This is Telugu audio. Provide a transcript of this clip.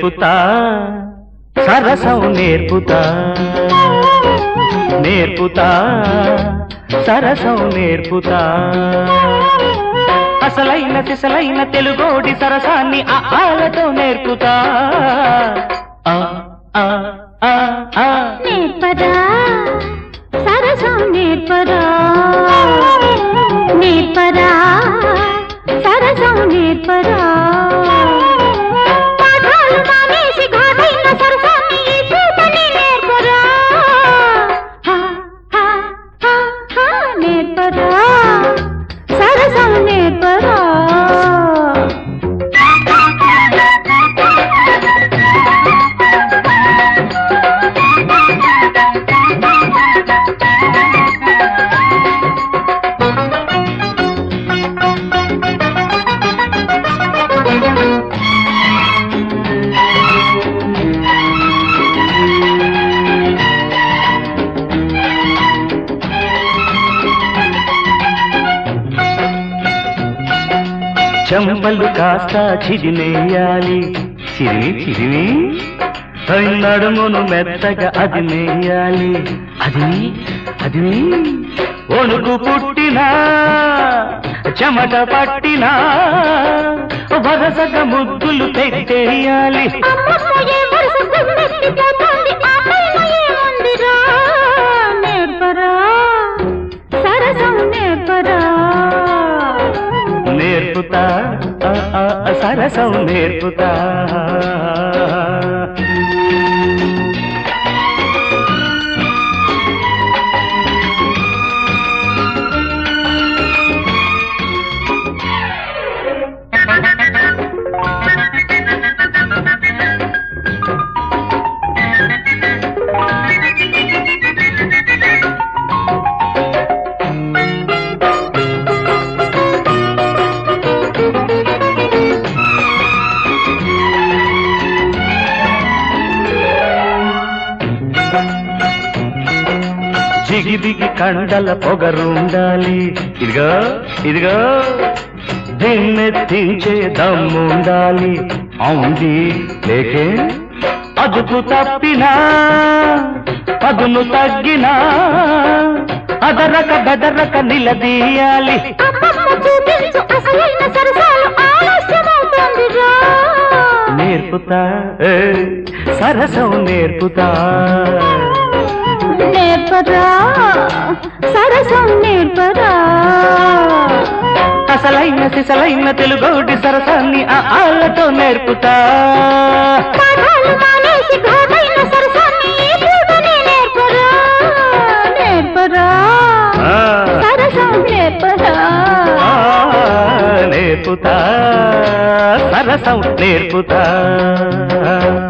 నేర్పుతా సరసం నేర్పుతా నేర్పుతా సరసం నేర్పుతా అసలైన సిసలైన తెలుగోడి సరసాన్ని ఆ ఆలతో నేర్పుతా ఆ, ఆ, ఆ, ఆ. నేర్పరా సరసం నేర్పరా నేర్పరా సరసం నేర్పరా పాఠాలు మానేసి ఘాటైన సరసాన్ని ఈ పూటనే నేర్పరా హా, హా, హా, హా, నేర్పరా సరసం నేర్పరా చెంపలు కాస్త చిదిమేయాలి చిరిమి చిరిమి పై నడుమును మెత్తగా అది మేయాలి అది అది వణుకు పుట్టినా చెమట పట్టినా వరసగా ముద్దులు పెట్టేయాలి అమ్మమ్మ ఏ వరుస గుమ్మెత్తిపోతోంది, ఆ పైన ఏముందిరా? నేర్పరా సరసం నేర్పరా నేర్పుతా ఆ, ఆ, ఆ, సరసం నేర్పుతా జిగిబిగి కండల పొగరుండాలి ఇదిగో ఇదిగో దిన్నెత్తించే దమ్ముండాలి అవుంది లేకే అదుపు తప్పినా పదును తగ్గినా అదరక బెదరక నిలదీయాలి అమ్మమ్మ చూపించు అసలైన సరసాలు ఆలస్యమవుతోందిరా నేర్పుతా ఏ, సరసం నేర్పుతా నేర్పరా సరసం నేర్పరా అసలైన సిసలైన తెలుగోడి సరసాన్ని ఆ ఆళ్ళతో నేర్పుతా పాఠాలు మానేసి ఘాటైన సరసాన్ని ఈ పూటనే నేర్పరా నేర్పరా ఆ, సరసం నేర్పరా ఆ, నేర్పుతా సరసం నేర్పుతా